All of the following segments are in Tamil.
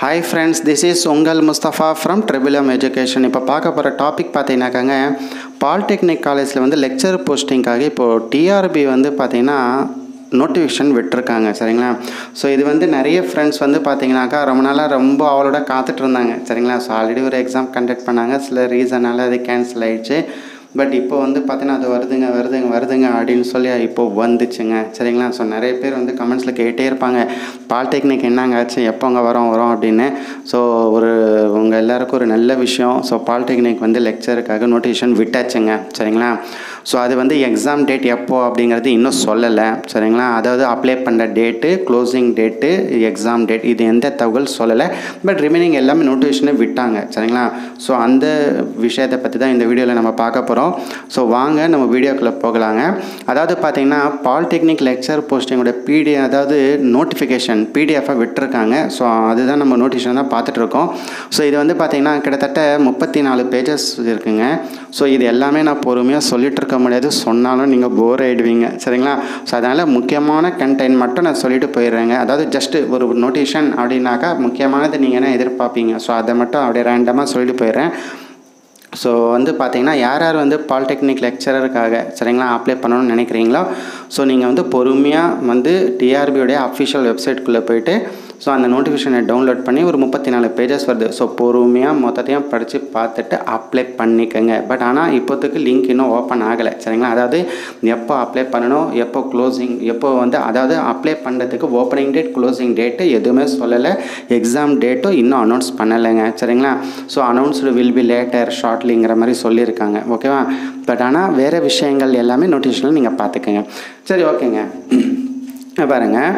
ஹாய் ஃப்ரெண்ட்ஸ் திஸ் இஸ் உங்கள் முஸ்தஃபா ஃப்ரம் ட்ரிபிளம் எஜுகேஷன் இப்போ பார்க்க போகிற டாபிக் பார்த்தீங்கன்னாக்காங்க பாலிடெக்னிக் காலேஜில் வந்து லெக்சர் போஸ்டிங்காக இப்போது டிஆர்பி வந்து பார்த்தீங்கன்னா நோட்டிஃபிகேஷன் விட்டுருக்காங்க சரிங்களா ஸோ இது வந்து நிறைய ஃப்ரெண்ட்ஸ் வந்து பார்த்தீங்கன்னாக்கா ரொம்ப நாளாக ரொம்ப அவளோட காத்துட்டு இருந்தாங்க சரிங்களா ஸோ ஆல்ரெடி ஒரு எக்ஸாம் கண்டக்ட் பண்ணாங்க சில ரீசனால் அது கேன்சல் ஆயிடுச்சு பட் இப்போ வந்து பார்த்தீங்கன்னா அது வருதுங்க வருதுங்க வருதுங்க அப்படின்னு சொல்லி இப்போ வந்துச்சுங்க சரிங்களா ஸோ நிறைய பேர் வந்து கமெண்ட்ஸில் கேட்டே இருப்பாங்க பாலிடெக்னிக் என்னங்க ஆச்சு எப்போங்க வரோம் வரோம் அப்படின்னு ஸோ ஒரு உங்கள் எல்லாருக்கும் ஒரு நல்ல விஷயம் ஸோ பாலிடெக்னிக் வந்து லெக்சருக்காக நோட்டிஃபிகேஷன் விட்டாச்சுங்க சரிங்களா ஸோ அது வந்து எக்ஸாம் டேட் எப்போ அப்படிங்கிறது இன்னும் சொல்லலை சரிங்களா அதாவது அப்ளை பண்ணுற date closing date exam date இது எந்த தகவல் சொல்லலை பட் ரிமைனிங் எல்லாமே நோட்டிஃபிகேஷனை விட்டாங்க சரிங்களா ஸோ அந்த விஷயத்தை பற்றி தான் இந்த வீடியோவில் நம்ம பார்க்க போகிறோம் ஸோ வாங்க நம்ம வீடியோக்குள்ளே போகலாங்க அதாவது பார்த்தீங்கன்னா பாலிடெக்னிக் லெக்சர் போஸ்டிங்கோட பிடி அதாவது நோட்டிஃபிகேஷன் பிடிஎஃபாக விட்டுருக்காங்க ஸோ அதுதான் நம்ம நோட்டிஃபிகேஷன் தான் பார்த்துட்ருக்கோம் ஸோ இது வந்து பார்த்திங்கன்னா கிட்டத்தட்ட முப்பத்தி நாலு பேஜஸ் இருக்குங்க ஸோ இது எல்லாமே நான் பொறுமையாக சொல்லிட்டு இருக்க முடியாது சொன்னாலும் நீங்கள் போர் ஆகிடுவீங்க சரிங்களா ஸோ அதனால் முக்கியமான கண்டென்ட் மட்டும் நான் சொல்லிட்டு போயிடுறேங்க அதாவது ஜஸ்ட்டு ஒரு நோட்டிஃபிகேஷன் அப்படின்னாக்கா முக்கியமானது நீங்கள் என்ன எதிர்பார்ப்பீங்க ஸோ அதை மட்டும் அப்படியே ரேண்டமாக சொல்லிட்டு போயிடுறேன் ஸோ வந்து பார்த்தீங்கன்னா யார் யார் வந்து பாலிடெக்னிக் லெக்சரருக்காக சரிங்களா அப்ளை பண்ணணும்னு நினைக்கிறீங்களோ ஸோ நீங்கள் வந்து பொறுமையாக வந்து டிஆர்பியோடைய அஃபிஷியல் வெப்சைட்குள்ளே போயிட்டு ஸோ அந்த நோட்டிஃபிகேஷனை டவுன்லோட் பண்ணி ஒரு முப்பத்தி நாலு பேஜஸ் வருது ஸோ பொறுமையாக மொத்தத்தையும் படித்து பார்த்துட்டு அப்ளை பண்ணிக்கோங்க பட் ஆனால் இப்போதைக்கு லிங்க் இன்னும் ஓப்பன் ஆகலை சரிங்களா அதாவது எப்போ அப்ளை பண்ணணும் எப்போ க்ளோசிங் எப்போ வந்து அதாவது அப்ளை பண்ணுறதுக்கு ஓப்பனிங் டேட் க்ளோசிங் டேட்டு எதுவுமே சொல்லலை எக்ஸாம் டேட்டும் இன்னும் அனௌன்ஸ் பண்ணலைங்க சரிங்களா so announced will be later ஷார்ட்லிங்கிற மாதிரி சொல்லியிருக்காங்க ஓகேவா பட் ஆனால் வேறு விஷயங்கள் எல்லாமே நோட்டிஃபிகேஷனில் நீங்கள் பார்த்துக்கோங்க சரி ஓகேங்க பாருங்கள்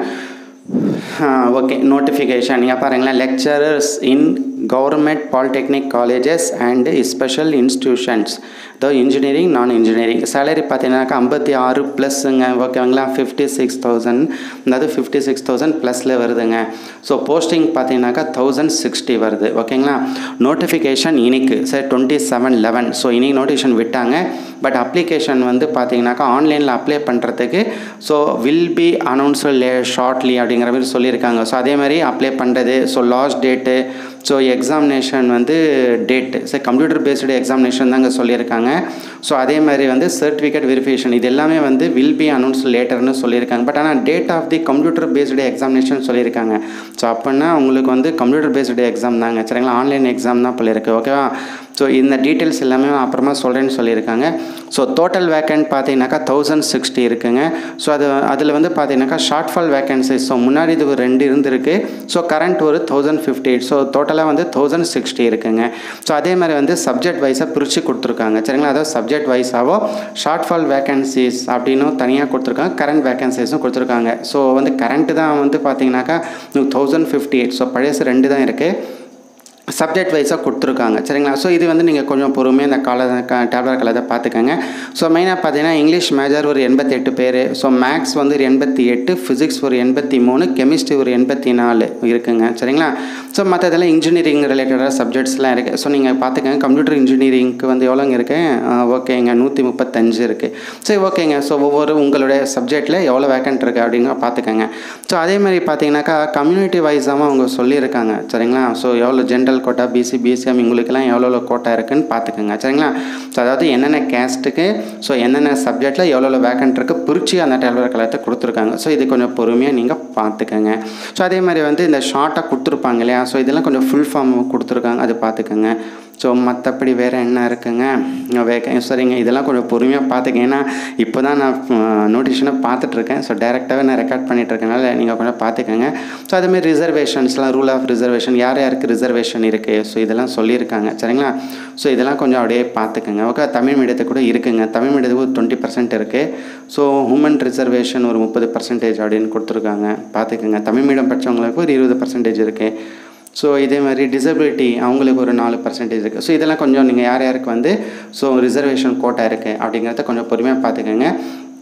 ஓகே நோட்டிஃபிகேஷன் இங்கே பாருங்களேன் lecturers in government polytechnic colleges and special institutions though engineering non engineering salary பார்த்தீங்கன்னாக்கா ஐம்பத்தி ஆறு ப்ளஸ்ஸுங்க ஓகேங்களா ஃபிஃப்டி சிக்ஸ் தௌசண்ட் அதாவது ஃபிஃப்டி சிக்ஸ் தௌசண்ட் ப்ளஸில் வருதுங்க ஸோ போஸ்டிங் பார்த்தீங்கன்னாக்கா தௌசண்ட் சிக்ஸ்டி வருது ஓகேங்களா நோட்டிஃபிகேஷன் இன்னைக்கு sir twenty seven eleven so இன்னைக்கு நோட்டிஃபிகேஷன் விட்டாங்க பட் அப்ளிகேஷன் வந்து பார்த்தீங்கன்னாக்கா ஆன்லைனில் அப்ளை பண்ணுறதுக்கு ஸோ வில் பி அனௌன்ஸ்டு லே ஷார்ட்லி அப்படிங்கிற மாதிரி சொல்லியிருக்காங்க ஸோ அதே மாதிரி அப்ளை பண்ணுறது so last date so examination வந்து date so computer based examination தாங்க சொல்லியிருக்காங்க ஸோ அதே மாதிரி வந்து சர்டிஃபிகேட் வெரிஃபிகேஷன் இது எல்லாமே வந்து வில் பி அனௌன்ஸ் லேட்டர்னு சொல்லியிருக்காங்க பட் ஆனால் date of the computer based examination சொல்லியிருக்காங்க ஸோ அப்படின்னா உங்களுக்கு வந்து கம்ப்யூட்டர் பேஸ்டு எக்ஸாம் தாங்க சரிங்களா ஆன்லைன் எக்ஸாம் தான் போல இருக்குது ஓகேவா ஸோ இந்த டீட்டெயில்ஸ் எல்லாமே அப்புறமா சொல்கிறேன்னு சொல்லியிருக்காங்க ஸோ டோட்டல் வேக்கண்ட் பார்த்தீங்கன்னாக்கா தௌசண்ட் சிக்ஸ்டி இருக்குங்க ஸோ அது அதில் வந்து பார்த்தீங்கன்னாக்கா ஷார்ட் ஃபால் வேக்கன்சிஸ் ஸோ முன்னாடி இது ஒரு ரெண்டு இருந்திருக்கு ஸோ கரண்ட் ஒரு தௌசண்ட் ஃபிஃப்டி ஸோ டோட்டலாக வந்து தௌசண்ட் சிக்ஸ்டி இருக்குங்க ஸோ அதே மாதிரி வந்து சப்ஜெக்ட் வைஸாக பிரித்து கொடுத்துருக்காங்க சரிங்களா அதாவது சப்ஜெக்ட் வைஸாவோ ஷார்ட் ஃபால் வேக்கன்சிஸ் அப்படின்னும் தனியாக கொடுத்துருக்காங்க கரண்ட் வேக்கன்சிஸும் கொடுத்துருக்காங்க ஸோ வந்து கரண்ட்டு தான் வந்து பார்த்தீங்கன்னாக்கா தௌசண்ட் ஃபிஃப்டி எயிட் ஸோ பழையசு ரெண்டு தான் இருக்குது சப்ஜெக்ட் வைஸாக கொடுத்துருக்காங்க சரிங்களா ஸோ இது வந்து நீங்கள் கொஞ்சம் பொறுமையாக இந்த கால டேப்லெட் கலரை பார்த்துக்கோங்க ஸோ மெயினாக பார்த்தீங்கன்னா இங்கிலீஷ் மேஜர் ஒரு எண்பத்தெட்டு பேர் ஸோ மேக்ஸ் வந்து ஒரு எண்பத்தி எட்டு ஃபிசிக்ஸ் ஒரு எண்பத்தி மூணு கெமிஸ்ட்ரி ஒரு எண்பத்தி நாலு இருக்குங்க சரிங்களா ஸோ மற்றதெல்லாம் இன்ஜினியரிங் ரிலேட்டடாக சப்ஜெக்ட்ஸ்லாம் இருக்குது ஸோ நீங்கள் பார்த்துக்கங்க கம்ப்யூட்டர் இன்ஜினியரிங்க்கு வந்து எவ்வளோங்க இருக்குது ஓகேங்க நூற்றி முப்பத்தஞ்சு இருக்குது சரி ஓகேங்க ஸோ ஒவ்வொரு உங்களுடைய சப்ஜெக்டில் எவ்வளோ வேக்கண்ட் இருக்குது அப்படிங்க பார்த்துக்கோங்க ஸோ அதே மாதிரி பார்த்தீங்கன்னாக்கா கம்யூனிட்டி வைஸாகவும் அவங்க சொல்லியிருக்காங்க சரிங்களா ஸோ எவ்வளோ ஜென்ரல் கோட்டா பிசி பிசிஎம் இவங்களுக்கெல்லாம் எவ்வளோ கோட்டா இருக்குன்னு பார்த்துக்கோங்க சரிங்களா ஸோ அதாவது என்னென்ன கேஸ்ட்டுக்கு ஸோ என்னென்ன சப்ஜெக்டில் எவ்வளோ வேக்கண்ட் இருக்குது பிரித்து அந்த டெலிவரி கலத்தை கொடுத்துருக்காங்க ஸோ இது கொஞ்சம் பொறுமையாக நீங்கள் பார்த்துக்கோங்க ஸோ அதே மாதிரி வந்து இந்த ஷார்ட்டாக கொடுத்துருப்பாங்க இல்லையா ஸோ இதெல்லாம் கொஞ்சம் ஃபுல் ஃபார்ம் கொடுத்துருக்காங்க அது பார்த்துக்கோங்க ஸோ மற்றபடி வேறு என்ன இருக்குங்க வேக்க சரிங்க இதெல்லாம் கொஞ்சம் பொறுமையாக பார்த்துக்க ஏன்னா இப்போ தான் நான் நோட்டிஃபிகேஷனை பார்த்துட்ருக்கேன் ஸோ டேரெக்டாகவே நான் ரெக்கார்ட் பண்ணிகிட்ருக்கனால நீங்கள் கொஞ்சம் பார்த்துக்கோங்க ஸோ அதேமாதிரி ரிசர்வேஷன்ஸ்லாம் ரூல் ஆஃப் ரிசர்வேஷன் யார் யாருக்கு ரிசர்வேஷன் இருக்குது ஸோ இதெல்லாம் சொல்லியிருக்காங்க சரிங்களா ஸோ இதெல்லாம் கொஞ்சம் அப்படியே பார்த்துக்கோங்க ஓகே தமிழ் மீடியத்துக்கு கூட இருக்குங்க தமிழ் மீடியத்துக்கு ஒரு டுவெண்ட்டி பர்சன்ட் இருக்குது ஸோ உமன் ரிசர்வேஷன் ஒரு முப்பது பர்சன்டேஜ் அப்படின்னு கொடுத்துருக்காங்க பார்த்துக்கோங்க தமிழ் மீடியம் படித்தவங்களுக்கு ஒரு இருபது பர்சன்டேஜ் இருக்குது ஸோ இதே மாதிரி டிசபிலிட்டி அவங்களுக்கு ஒரு நாலு பர்சன்டேஜ் இருக்குது ஸோ இதெல்லாம் கொஞ்சம் நீங்கள் யார் யாருக்கு வந்து ஸோ ரிசர்வேஷன் கோட்டா இருக்குது அப்படிங்கிறத கொஞ்சம் பொறுமையாக பார்த்துக்கோங்க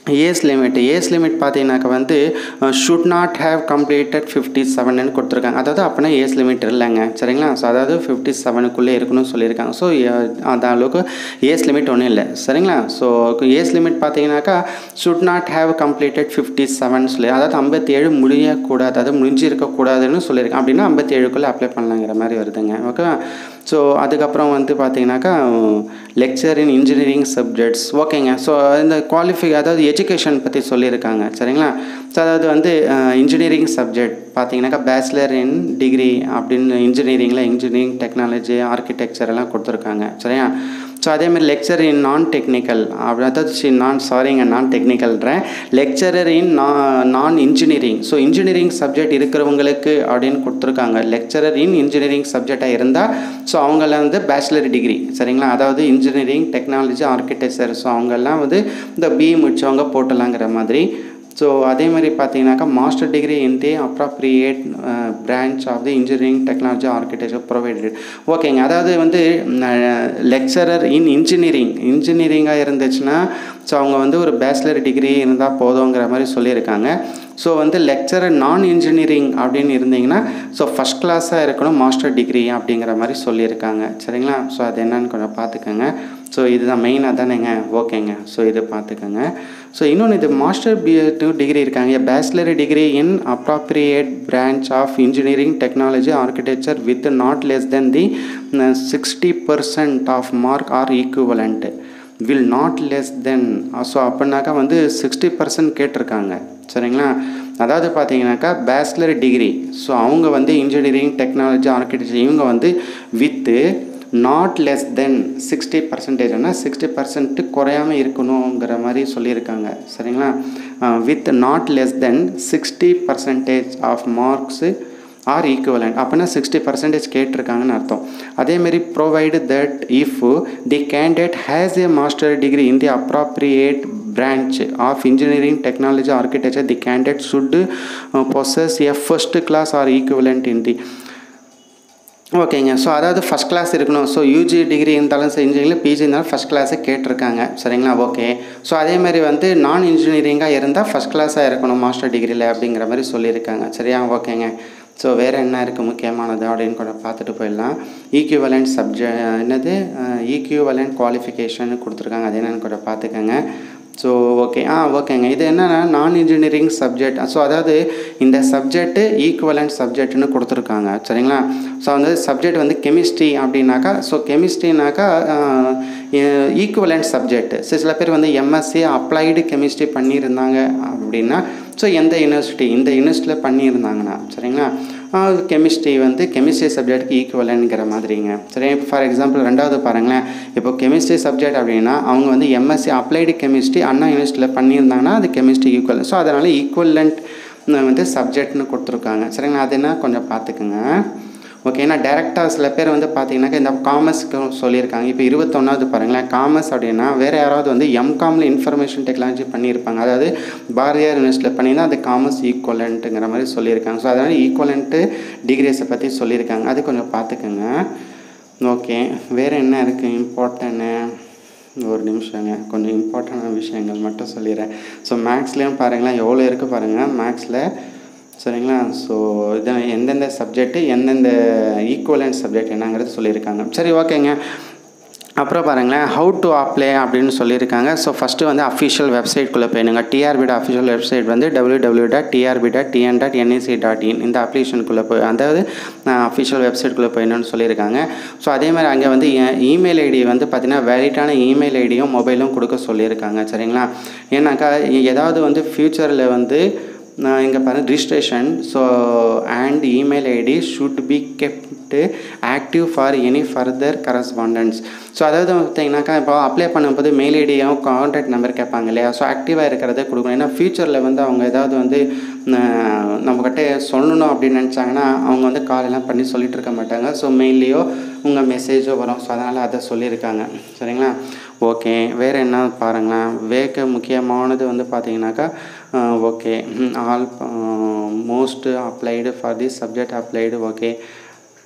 ஏஜ் லிமிட் ஏஜ் லிமிட் பார்த்தீங்கன்னாக்கா வந்து should not have completed fifty செவன்னு கொடுத்துருக்காங்க அதாவது அப்படின்னா ஏஜ் லிமிட் இல்லைங்க சரிங்களா ஸோ அதாவது ஃபிஃப்டி செவனுக்குள்ளே இருக்கணும்னு சொல்லியிருக்காங்க ஸோ அந்த அளவுக்கு ஏஜ் லிமிட் ஒன்றும் இல்லை சரிங்களா ஸோ ஏஜ் லிமிட் பார்த்தீங்கன்னாக்கா should not have completed fifty seven சொல்லி அதாவது ஐம்பத்தி ஏழு முடியக்கூடாது அதாவது முடிஞ்சிருக்கக்கூடாதுன்னு சொல்லியிருக்காங்க அப்படின்னா ஐம்பத்தி ஏழுக்குள்ளே அப்ளை பண்ணலாங்கிற மாதிரி வருதுங்க ஓகேவா ஸோ அதுக்கப்புறம் வந்து பார்த்தீங்கன்னாக்கா லெக்சர் இன் இன்ஜினியரிங் சப்ஜெக்ட்ஸ் ஓகேங்க ஸோ இந்த குவாலிஃபை அதாவது எஜுகேஷன் பற்றி சொல்லியிருக்காங்க சரிங்களா ஸோ அதாவது வந்து இன்ஜினியரிங் சப்ஜெக்ட் பார்த்தீங்கன்னாக்கா பேச்சுலர் இன் டிகிரி அப்படின்னு இன்ஜினியரிங்கில் இன்ஜினியரிங் டெக்னாலஜி ஆர்கிடெக்சர் எல்லாம் கொடுத்துருக்காங்க சரியா ஸோ அதேமாதிரி லெக்சர் இன் நான் டெக்னிக்கல் அப்படி அதாவது நான் சாரிங்க நான் டெக்னிக்கல்ன்றேன் லெக்சரர் இன் நான் இன்ஜினியரிங் ஸோ இன்ஜினியரிங் சப்ஜெக்ட் இருக்கிறவங்களுக்கு அப்படின்னு கொடுத்துருக்காங்க லெக்சரர் இன் இன்ஜினியரிங் சப்ஜெக்டாக இருந்தால் ஸோ அவங்கள வந்து பேச்சுலர் டிகிரி சரிங்களா அதாவது இன்ஜினியரிங் டெக்னாலஜி ஆர்கிடெக்சர் ஸோ அவங்கெல்லாம் வந்து இந்த பிஇ முடித்தவங்க போட்டலாங்கிற மாதிரி ஸோ அதே மாதிரி பார்த்தீங்கன்னாக்கா master degree in the appropriate branch of the engineering technology architecture provided ஓகேங்க அதாவது வந்து லெக்சரர் இன் இன்ஜினியரிங் இன்ஜினியரிங்காக இருந்துச்சுன்னா ஸோ அவங்க வந்து ஒரு பேச்சுலர் டிகிரி இருந்தால் போதுங்கிற மாதிரி சொல்லியிருக்காங்க ஸோ வந்து லெக்சரர் நான் இன்ஜினியரிங் அப்படின்னு இருந்தீங்கன்னா ஸோ ஃபஸ்ட் கிளாஸாக இருக்கணும் மாஸ்டர் டிகிரி அப்படிங்கிற மாதிரி சொல்லியிருக்காங்க சரிங்களா ஸோ அது என்னன்னு கொஞ்சம் பார்த்துக்கோங்க ஸோ இதுதான் மெயினாக தானேங்க ஓகேங்க ஸோ இது பார்த்துக்கோங்க ஸோ இன்னொன்று இது மாஸ்டர் பி டூ டிகிரி இருக்காங்க bachelor degree in appropriate branch of engineering technology architecture with not less than the sixty percent of mark or equivalent will not less than so அப்படின்னாக்கா வந்து சிக்ஸ்டி பர்சன்ட் கேட்டிருக்காங்க சரிங்களா அதாவது பார்த்தீங்கன்னாக்கா பேச்சுலர் டிகிரி ஸோ அவங்க வந்து இன்ஜினியரிங் டெக்னாலஜி ஆர்கிடெக்சர் இவங்க வந்து with not less than sixty பர்சன்டேஜ்னா சிக்ஸ்டி பர்சன்ட்டு குறையாமல் இருக்கணுங்கிற மாதிரி சொல்லியிருக்காங்க சரிங்களா with not less than sixty percentage of marks or equivalent அப்படின்னா சிக்ஸ்டி பர்சன்டேஜ் கேட்டிருக்காங்கன்னு அர்த்தம் அதேமாரி provide that if the candidate has a master degree in the appropriate branch of engineering technology architecture the candidate should uh, possess a first class or equivalent in the ஓகேங்க ஸோ அதாவது ஃபஸ்ட் கிளாஸ் இருக்கணும் ஸோ யூஜி டிகிரி இருந்தாலும் சரி இன்ஜினியரிங்கில் பிஜி இருந்தாலும் ஃபஸ்ட் கிளாஸை கேட்டிருக்காங்க சரிங்களா ஓகே ஸோ அதே மாதிரி வந்து நான் இன்ஜினியரிங்காக இருந்தால் ஃபஸ்ட் கிளாஸாக இருக்கணும் மாஸ்டர் டிகிரியில் அப்படிங்கிற மாதிரி சொல்லியிருக்காங்க சரியா ஓகேங்க ஸோ வேறு என்ன இருக்குது முக்கியமானது அப்படின்னு கூட பார்த்துட்டு போயிடலாம் ஈக்யூவலண்ட் சப்ஜெக்ட் என்னது ஈக்யூவலண்ட் குவாலிஃபிகேஷன் கொடுத்துருக்காங்க அது என்னென்னு கூட பார்த்துக்கோங்க ஸோ ஓகே ஆ ஓகேங்க இது என்னென்னா நான் இன்ஜினியரிங் சப்ஜெக்ட் ஸோ அதாவது இந்த சப்ஜெக்ட்டு ஈக்குவலண்ட் சப்ஜெக்ட்னு கொடுத்துருக்காங்க சரிங்களா ஸோ வந்து சப்ஜெக்ட் வந்து கெமிஸ்ட்ரி அப்படின்னாக்கா ஸோ கெமிஸ்ட்ரினாக்கா ஈக்குவலண்ட் சப்ஜெக்ட் ஸோ சில பேர் வந்து எம்எஸ்சி அப்ளைடு கெமிஸ்ட்ரி பண்ணியிருந்தாங்க அப்படின்னா ஸோ எந்த யூனிவர்சிட்டி இந்த யூனிவர்சிட்டியில் பண்ணியிருந்தாங்கன்னா சரிங்களா கெமிஸ்ட்ரி வந்து கெமிஸ்ட்ரி சப்ஜெக்ட்டுக்கு ஈக்குவலங்கிற மாதிரிங்க சரி இப்போ ஃபார் எக்ஸாம்பிள் ரெண்டாவது பாருங்களேன் இப்போ கெமிஸ்ட்ரி சப்ஜெக்ட் அப்படின்னா அவங்க வந்து எம்எஸ்சி அப்ளைடு கெமிஸ்ட்ரி அண்ணா யூனிவர்சிட்டியில் பண்ணியிருந்தாங்கன்னா அது கெமிஸ்ட்ரி ஈக்குவல் ஸோ அதனால் ஈக்குவலண்ட் வந்து சப்ஜெக்ட்னு கொடுத்துருக்காங்க சரிங்களா அது என்ன கொஞ்சம் பார்த்துக்குங்க ஓகே ஏன்னா டேரெக்டாக சில பேர் வந்து பார்த்தீங்கன்னாக்கா இந்த காமர்ஸ்க்கு சொல்லியிருக்காங்க இப்போ இருபத்தொன்னாவது பாருங்களேன் காமர்ஸ் அப்படின்னா வேறு யாராவது வந்து எம்காமில் இன்ஃபர்மேஷன் டெக்னாலஜி பண்ணியிருப்பாங்க அதாவது பாரதியார் யூனிவர்சிட்டியில் பண்ணியிருந்தால் அது காமர்ஸ் ஈக்குவலண்ட்டுங்கிற மாதிரி சொல்லியிருக்காங்க ஸோ அதனால் ஈக்குவலண்ட்டு டிகிரிஸை பற்றி சொல்லியிருக்காங்க அது கொஞ்சம் பார்த்துக்கோங்க ஓகே வேறு என்ன இருக்குது இம்பார்ட்டன்னு ஒரு நிமிஷங்க கொஞ்சம் இம்பார்ட்டண்டான விஷயங்கள் மட்டும் சொல்லிடுறேன் ஸோ மேக்ஸ்லேயும் பாருங்களேன் எவ்வளோ இருக்குது பாருங்கள் மேக்ஸில் சரிங்களா ஸோ இதான் எந்தெந்த சப்ஜெக்ட்டு எந்தெந்த ஈக்குவலன்ட் சப்ஜெக்ட் என்னங்கிறது சொல்லியிருக்காங்க சரி ஓகேங்க அப்புறம் பாருங்களேன் ஹவு டு அப்ளை அப்படின்னு சொல்லியிருக்காங்க ஸோ ஃபஸ்ட்டு வந்து அஃபிஷியல் வெப்சைட்குள்ளே போயிடுங்க டிஆர்பியோட அஃபிஷியல் வெப்சைட் வந்து W W dot TRB dot TN dot NIC dot in இந்த அப்ளிகேஷனுக்குள்ளே போய் அதாவது அஃபிஷியல் வெப்சைட்குள்ளே போயிடணும்னு சொல்லியிருக்காங்க ஸோ அதே மாதிரி அங்கே வந்து இமெயில் ஐடி வந்து பார்த்திங்கன்னா வேலிட்டான இமெயில் ஐடியும் மொபைலும் கொடுக்க சொல்லியிருக்காங்க சரிங்களா ஏன்னாக்கா ஏதாவது வந்து ஃப்யூச்சரில் வந்து இங்கே பாருங்கள் registration so and email ID should be kept active for any further correspondence so அதாவது பார்த்தீங்கன்னாக்கா இப்போ அப்ளை பண்ணும்போது மெயில் ஐடியும் கான்டாக்ட் நம்பர் கேட்பாங்க இல்லையா ஸோ ஆக்டிவாக இருக்கிறத கொடுக்கணும் ஏன்னா ஃப்யூச்சரில் வந்து அவங்க ஏதாவது வந்து நம்மக்கிட்ட சொல்லணும் அப்படின்னு நினச்சாங்கன்னா அவங்க வந்து கால் எல்லாம் பண்ணி சொல்லிட்டு இருக்க மாட்டாங்க ஸோ மெயிலையோ உங்கள் மெசேஜோ வரும் ஸோ அதனால் அதை சொல்லியிருக்காங்க சரிங்களா ஓகே வேறு என்ன பாருங்களேன் வேக முக்கியமானது வந்து பார்த்தீங்கன்னாக்கா okay all most applied for the subject applied okay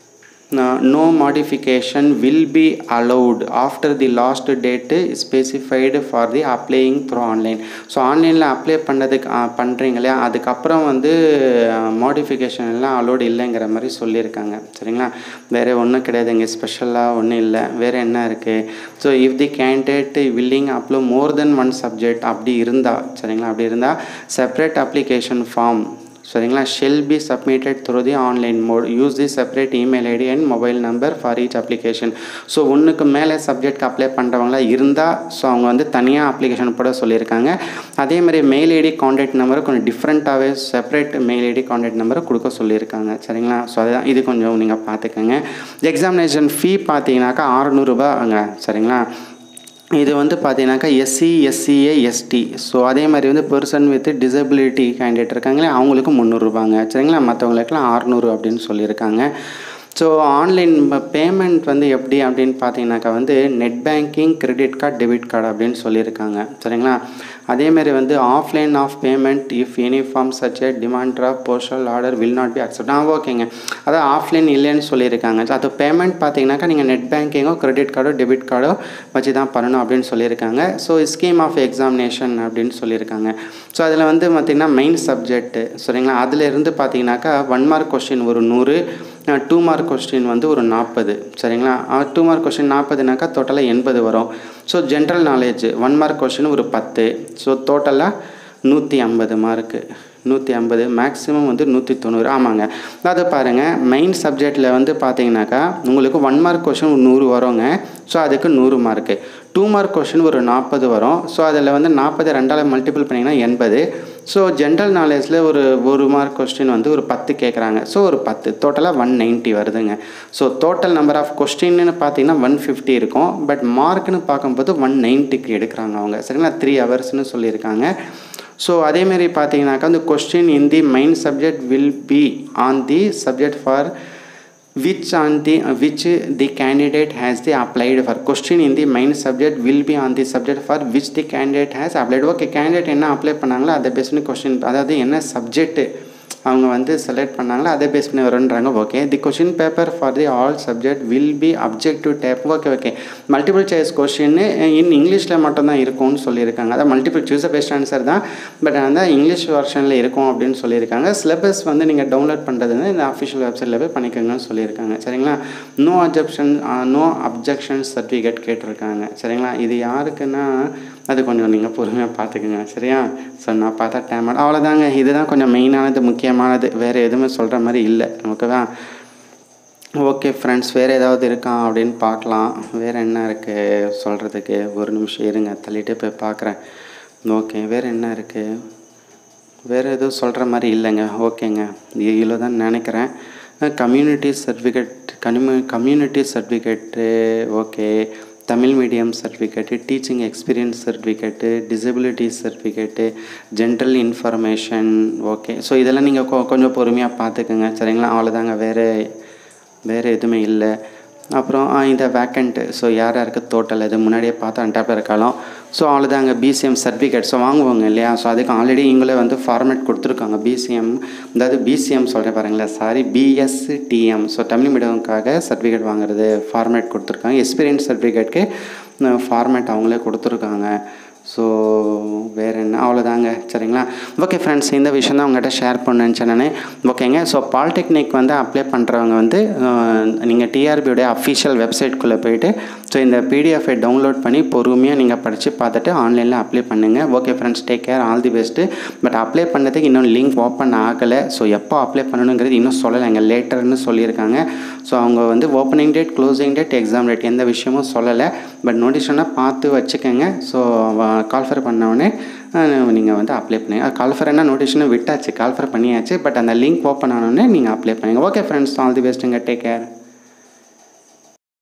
no modification will be allowed after the last date specified for the applying through online so ஆன்லைனில் அப்ளை பண்ணதுக்கு பண்ணுறீங்க இல்லையா அதுக்கப்புறம் வந்து மாடிஃபிகேஷன் எல்லாம் அலோடு இல்லைங்கிற மாதிரி சொல்லியிருக்காங்க சரிங்களா வேறு ஒன்றும் கிடையாது இங்கே ஸ்பெஷலாக ஒன்றும் இல்லை வேறு என்ன இருக்குது so if the candidate willing apply more than one subject அப்படி இருந்தால் சரிங்களா அப்படி இருந்தால் செப்பரேட் அப்ளிகேஷன் ஃபார்ம் சரிங்களா shall be submitted through the online mode use the separate email ID and mobile number for each application so ஒன்றுக்கு மேலே சப்ஜெக்ட் அப்ளை பண்ணுறவங்களா இருந்தால் ஸோ அவங்க வந்து தனியாக அப்ளிகேஷன் போட சொல்லியிருக்காங்க அதே மாதிரி மெயில் ஐடி காண்டாக்ட் நம்பரை கொஞ்சம் டிஃப்ரெண்ட்டாகவே செப்பரேட் மெயில் ஐடி காண்டாக்ட் நம்பரை கொடுக்க சொல்லியிருக்காங்க சரிங்களா ஸோ அதுதான் இது கொஞ்சம் நீங்கள் பார்த்துக்கோங்க எக்ஸாமினேஷன் ஃபீ பார்த்தீங்கன்னாக்கா அறநூறுபாங்க சரிங்களா இது வந்து பார்த்தீங்கன்னாக்கா எஸ்சி எஸ்சிஏ எஸ்டி ஸோ அதே மாதிரி வந்து பர்சன் வித் டிசபிலிட்டி கேண்டிடேட் இருக்காங்களே அவங்களுக்கு முந்நூறுரூபாங்க சரிங்களா மற்றவங்களுக்குலாம் அறநூறு அப்படின்னு சொல்லியிருக்காங்க ஸோ ஆன்லைன் பேமெண்ட் வந்து எப்படி அப்படின்னு பார்த்தீங்கன்னாக்கா வந்து net banking credit card debit card அப்படின்னு சொல்லியிருக்காங்க சரிங்களா அதேமாரி வந்து offline of payment if any form such a demand draft postal order will not be accept ஆ ஓகேங்க அதான் ஆஃப்லைன் இல்லைன்னு சொல்லியிருக்காங்க அது பேமெண்ட் பார்த்தீங்கன்னாக்கா நீங்கள் நெட் பேங்கிங்கோ கிரெடிட் கார்டோ டெபிட் கார்டோ வச்சு தான் பண்ணணும் அப்படின்னு சொல்லியிருக்காங்க ஸோ ஸ்கீம் ஆஃப் எக்ஸாமினேஷன் அப்படின்னு சொல்லியிருக்காங்க ஸோ அதில் வந்து பார்த்திங்கன்னா மெயின் சப்ஜெக்ட்டு சரிங்களா அதில் இருந்து பார்த்தீங்கன்னாக்கா ஒன் மார்க் கொஸ்டின் ஒரு நூறு டூ மார்க் கொஸ்டின் வந்து ஒரு நாற்பது சரிங்களா டூ மார்க் கொஸ்டின் நாற்பதுனாக்கா டோட்டலாக எண்பது வரும் so general knowledge one mark question ஒரு பத்து ஸோ டோட்டலாக நூற்றி ஐம்பது மார்க்கு நூற்றி ஐம்பது மேக்ஸிமம் வந்து நூற்றி தொண்ணூறு ஆமாங்க அதை பாருங்கள் மெயின் சப்ஜெக்டில் வந்து பார்த்தீங்கன்னாக்கா உங்களுக்கு ஒன் மார்க் கொஷின் ஒரு நூறு வருங்க ஸோ அதுக்கு நூறு மார்க்கு டூ மார்க் கொஷின் ஒரு நாற்பது வரும் ஸோ அதில் வந்து நாற்பது ரெண்டால் மல்டிபிள் பண்ணிங்கன்னா எண்பது ஸோ ஜென்ரல் நாலேஜில் ஒரு ஒரு மார்க் கொஸ்டின் வந்து ஒரு பத்து கேட்குறாங்க ஸோ ஒரு பத்து டோட்டலாக ஒன் நைன்ட்டி வருதுங்க ஸோ டோட்டல் நம்பர் ஆஃப் கொஸ்டின்னு பார்த்தீங்கன்னா ஒன் ஃபிஃப்டி இருக்கும் பட் மார்க்னு பார்க்கும்போது ஒன் நைன்ட்டிக்கு எடுக்கிறாங்க அவங்க சரிங்களா த்ரீ ஹவர்ஸ்னு சொல்லியிருக்காங்க ஸோ அதேமாரி பார்த்தீங்கன்னாக்கா அந்த question in the main subject will be on the subject for which on the uh, which the candidate has the applied for question in the main subject will be on the subject for which the candidate has applied okay candidate என்ன அப்ளை பண்ணாங்களோ அதை பேஸ் பண்ணி கொஸ்டின் அதாவது என்ன சப்ஜெக்ட் அவங்க வந்து செலக்ட் பண்ணாங்களோ அதை பேஸ் பண்ணி வருன்றாங்க okay the question paper for the all subject will be objective type okay okay multiple choice question in இங்கிலீஷில் மட்டும்தான் இருக்கும்னு சொல்லியிருக்காங்க அதான் மல்டிபிள் சூஸ் பெஸ்ட் ஆன்சர் தான் பட் அந்த இங்கிலீஷ் வெர்ஷனில் இருக்கும் அப்படின்னு சொல்லியிருக்காங்க சிலபஸ் வந்து நீங்கள் டவுன்லோட் பண்ணுறது வந்து இந்த அஃபிஷியல் வெப்சைட்டில் போய் பண்ணிக்கோங்கன்னு சொல்லியிருக்காங்க சரிங்களா no objection no objection certificate கேட்டிருக்காங்க சரிங்களா இது யாருக்குன்னா அது கொஞ்சம் நீங்கள் பொறுமையாக பார்த்துக்குங்க சரியா ஸோ நான் பார்த்தா டைம் அவ்வளோதாங்க இதுதான் கொஞ்சம் மெயினானது முக்கியமானது வேறு எதுவுமே சொல்கிற மாதிரி இல்லை ஓகேவா ஓகே ஃப்ரெண்ட்ஸ் வேறு ஏதாவது இருக்கா அப்படின்னு பார்க்கலாம் வேறு என்ன இருக்குது சொல்கிறதுக்கு ஒரு நிமிஷம் இருங்க தள்ளிட்டு போய் பார்க்குறேன் ஓகே வேறு என்ன இருக்குது வேறு எதுவும் சொல்கிற மாதிரி இல்லைங்க ஓகேங்க இவ்வளோ தான் நினைக்கிறேன் கம்யூனிட்டி சர்டிஃபிகேட் கம்யூ community certificate okay Tamil medium certificate teaching experience certificate disability certificate general information okay so இதெல்லாம் நீங்கள் கொ கொஞ்சம் பொறுமையாக பார்த்துக்குங்க சரிங்களா அவ்வளோதாங்க வேறு வேறு எதுவுமே இல்லை அப்புறம் இந்த வேக்கண்ட்டு ஸோ யார் யாருக்கு டோட்டல் இது முன்னாடியே பார்த்தா அன்டாப்பில் இருக்காலும் ஸோ அவ்வளோதாங்க பிசிஎம் சர்டிஃபிகேட் ஸோ வாங்குவாங்க இல்லையா ஸோ அதுக்கு ஆல்ரெடி இவங்களே வந்து ஃபார்மேட் கொடுத்துருக்காங்க பிசிஎம் அதாவது பிசிஎம் சொல்கிறேன் பாருங்களேன் சாரி பிஎஸ்டிஎம் ஸோ தமிழ் மீடியமுக்காக சர்டிஃபிகேட் வாங்குறது ஃபார்மேட் கொடுத்துருக்காங்க எக்ஸ்பீரியன்ஸ் சர்டிஃபிகேட்க்கு ஃபார்மேட் அவங்களே கொடுத்துருக்காங்க ஸோ வேறு என்ன அவ்வளோதாங்க சரிங்களா ஓகே ஃப்ரெண்ட்ஸ் இந்த விஷயம் தான் உங்கள்கிட்ட ஷேர் பண்ண நினச்சேன் நான் ஓகேங்க ஸோ பாலிடெக்னிக் வந்து அப்ளை பண்ணுறவங்க வந்து நீங்கள் டிஆர்பியோடைய அஃபிஷியல் வெப்சைட்குள்ளே போயிட்டு ஸோ இந்த பிடிஎஃபை டவுன்லோட் பண்ணி பொறுமையாக நீங்கள் படித்து பார்த்துட்டு ஆன்லைனில் அப்ளை பண்ணுங்கள் okay friends take care all the best but apply பண்ணதுக்கு இன்னும் லிங்க் ஓப்பன் ஆகலை ஸோ எப்போ அப்ளை பண்ணணுங்கிறது இன்னும் சொல்லலைங்க லேட்டர்னு சொல்லியிருக்காங்க ஸோ அவங்க வந்து opening date closing date exam date எந்த விஷயமும் சொல்லலை பட் நோட்டிஷனாக பார்த்து வச்சுக்கோங்க ஸோ கால்ஃபர் பண்ணவுடனே நீங்கள் வந்து அப்ளை பண்ணுங்கள் கால்ஃபர் என்ன நோட்டிஷனும் விட்டாச்சு கால்ஃபர் பண்ணியாச்சு பட் அந்த லிங்க் ஓப்பன் ஆனோடனே நீங்கள் அப்ளை பண்ணுங்கள் ஓகே ஃப்ரெண்ட்ஸ் ஆல் தி பெஸ்ட்டுங்க டேக் கேர்